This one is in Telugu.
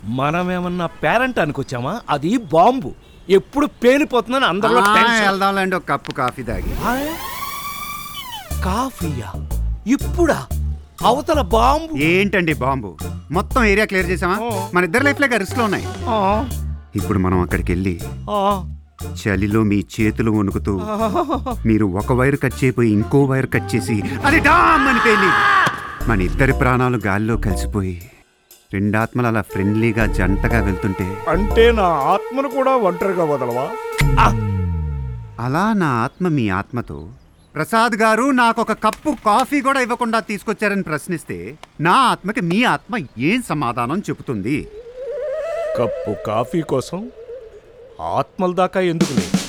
మనమేమన్నా పేరెంట్ అనుకొచ్చామా అది బాంబు ఎప్పుడు పేలిపోతుందని అందరిలో ఆ, టెన్షన్. వెళ్దాంలేండి ఒక కప్పు కాఫీ తాగి ఆయ్, కాఫీయా ఇప్పుడా అవతల బాంబు ఏంటండి బాంబు మొత్తం ఏరియా క్లియర్ చేసామా ఓ. మన ఇద్దరు లైఫ్ లేక రిస్క్ లో ఉన్నాయి ఆ, ఇప్పుడు మనం అక్కడికి వెళ్ళి ఆ, చలిలో మీ చేతులు వణుకుతూ మీరు ఒక వైర్ కట్ చేయపోయి ఇంకో వైర్ కట్ చేసి అది డామ్ అని పేలి మన ఇద్దరి ప్రాణాలు గాల్లో కలిసిపోయి రెండాత్మలు అలా ఫ్రెండ్లీగా జంటగా వెళ్తుంటే అంటే నా ఆత్మను కూడా ఒంటరిగా వదలవా ఆ, అలా నా ఆత్మ మీ ఆత్మతో ప్రసాద్ గారు నాకు ఒక కప్పు కాఫీ కూడా ఇవ్వకుండా తీసుకొచ్చారని ప్రశ్నిస్తే నా ఆత్మకి మీ ఆత్మ ఏం సమాధానం చెబుతుంది కప్పు కాఫీ కోసం ఆత్మల దాకా ఎందుకులే